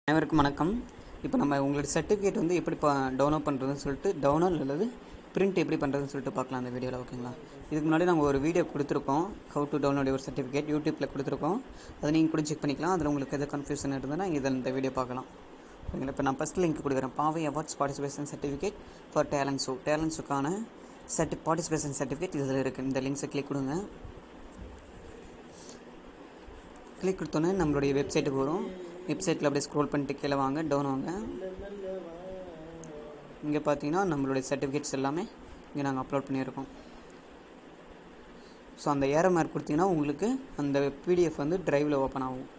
அனைவருக்கும் வணக்கம் இப்போ நம்ம உங்களோட சர்டிஃபிகேட் வந்து எப்படி டவுன்லோட் பண்ணுறதுன்னு சொல்லிட்டு டவுன்லோட் அல்லது பிரிண்ட் எப்படி பண்ணுறதுன்னு சொல்லிட்டு பார்க்கலாம் அந்த வீடியோவில் ஓகேங்களா இதுக்கு முன்னாடி நாங்கள் ஒரு வீடியோ கொடுத்துருக்கோம் ஹவு டு டவுன்லோட் ஒரு சர்டிஃபிகேட் யூடியூப்பில் கொடுத்துருக்கோம் அதை நீங்கள் கூட செக் பண்ணிக்கலாம் அதில் உங்களுக்கு எதாவது கன்ஃபியூஷன் இருந்ததுன்னா இதில் இந்த வீடியோ பார்க்கலாம் ஓகேங்களா இப்போ நான் ஃபஸ்ட் லிங்க் கொடுக்குறேன் Paavai awards participation certificate for talent show talent ஷோக்கான சர்டி பார்ட்டிசிபேஷன் சர்டிஃபிகேட் இதில் இருக்குது இந்த லிங்க்ஸை கிளிக் கொடுங்க கிளிக் கொடுத்தோன்னே நம்மளுடைய வெப்சைட்டுக்கு வரும் வெப்சைட்டில் அப்படியே ஸ்க்ரோல் பண்ணிட்டு கீழே வாங்க டவுன் வாங்க இங்கே பார்த்தீங்கன்னா நம்மளுடைய சர்டிஃபிகேட்ஸ் எல்லாமே இங்கே நாங்கள் அப்லோட் பண்ணியிருக்கோம் ஸோ அந்த ஏரோ மார்க் கொடுத்தீங்கன்னா உங்களுக்கு அந்த பிடிஎஃப் வந்து ட்ரைவில் ஓப்பன் ஆகும்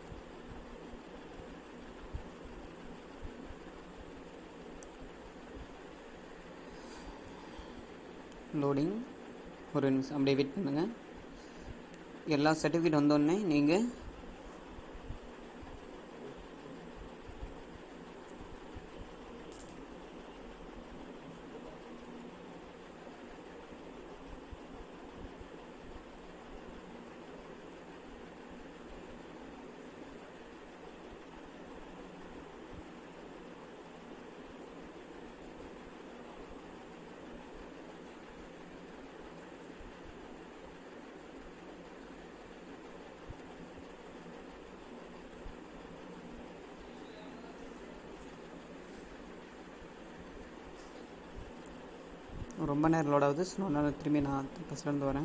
லோடிங் ஒரு நிமிஷம் அப்படியே வெயிட் பண்ணுங்கள் எல்லா சர்டிஃபிகேட் வந்தோடனே நீங்கள் ரொம்ப நேரம் லோட் ஆகுது ஸோ அதனால் திரும்பி நான் ஃபஸ்ட்லேருந்து வரேன்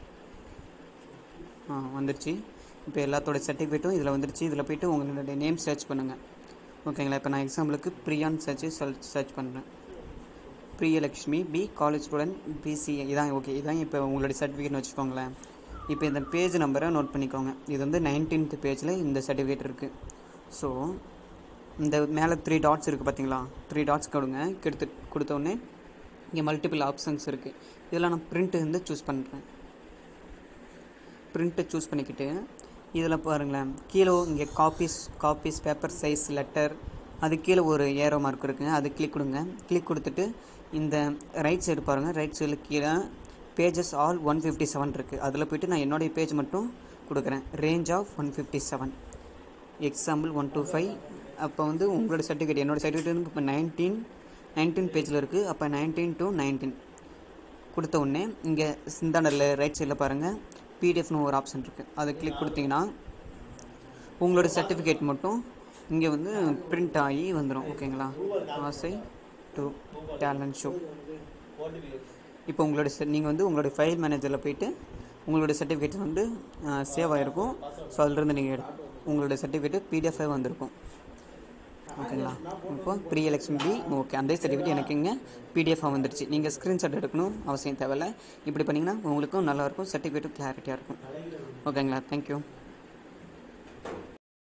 ஆ வந்துருச்சு இப்போ எல்லாத்தோட சர்டிஃபிகேட்டும் இதில் வந்துருச்சு இதில் போய்ட்டு உங்களுடைய நேம் சர்ச் பண்ணுங்கள் ஓகேங்களா இப்போ நான் எக்ஸாம்பிளுக்கு பிரியான் சர்ச் சர்ச் சர்ச் பண்ணுறேன் பிரியலக்ஷ்மி பி காலேஜ் ஸ்டூடெண்ட் பிசி இதான் ஓகே இதான் இப்போ உங்களுடைய சர்டிஃபிகேட்னு வச்சுக்கோங்களேன் இப்போ இந்த பேஜ் நம்பரை நோட் பண்ணிக்கோங்க இது வந்து நைன்டீன்த் பேஜில் இந்த சர்டிஃபிகேட் இருக்குது ஸோ இந்த மேலே த்ரீ டாட்ஸ் இருக்குது பார்த்தீங்களா த்ரீ டாட்ஸ் கொடுங்க கெடுத்து கொடுத்தோடனே இங்கே மல்டிபிள் ஆப்ஷன்ஸ் இருக்குது இதில் நான் பிரிண்ட்டு வந்து சூஸ் பண்ணுறேன் பிரிண்ட்டை சூஸ் பண்ணிக்கிட்டு இதில் பாருங்களேன் கீழே இங்கே copies copies paper size letter அது கீழே ஒரு ஏரோ மார்க் இருக்குங்க அது கிளிக் கொடுங்க கிளிக் கொடுத்துட்டு இந்த ரைட் சைடு பாருங்கள் ரைட் சைடில் கீழே pages all one fifty seven இருக்குது அதில் போய்ட்டு நான் என்னுடைய பேஜ் மட்டும் கொடுக்குறேன் range of one fifty seven example one two five அப்போ வந்து உங்களோட சர்டிஃபிகேட் என்னோடய சர்டிஃபிகேட் வந்து இப்போ நைன்டீன் நைன்டீன் பேஜில் இருக்குது அப்போ நைன்டீன் டு நைன்டீன் கொடுத்த உடனே இங்கே சிந்தாண்டரில் ரைட் சைடில் பாருங்கள் பிடிஎஃப்னு ஒரு ஆப்ஷன் இருக்குது அதை கிளிக் கொடுத்தீங்கன்னா உங்களோட சர்டிஃபிகேட் மட்டும் இங்கே வந்து பிரிண்ட் ஆகி வந்துடும் ஓகேங்களா ஆசை டு டேலண்ட் ஷோ இப்போ உங்களோட நீங்கள் வந்து உங்களுடைய ஃபைல் மேனேஜரில் போயிட்டு உங்களோட சர்டிஃபிகேட் வந்து சேவ் ஆகிருக்கும் ஸோ அதிலிருந்து நீங்கள் எடு உங்களோட சர்டிஃபிகேட் பிடிஎஃபாக வந்திருக்கும் ஓகேங்களா இப்போ பிரியலக்ஷ்மி பி ஓகே அந்த சர்டிஃபிகேட் எனக்கு இங்கே பிடிஎஃபாக வந்துருச்சு நீங்கள் ஸ்க்ரீன்ஷாட் எடுக்கணும் அவசியம் தேவையில்ல இப்படி பண்ணிங்கன்னா உங்களுக்கும் நல்லாயிருக்கும் சர்டிஃபிகேட்டும் கிளாரிட்டியாக இருக்கும் ஓகேங்களா தேங்க்யூ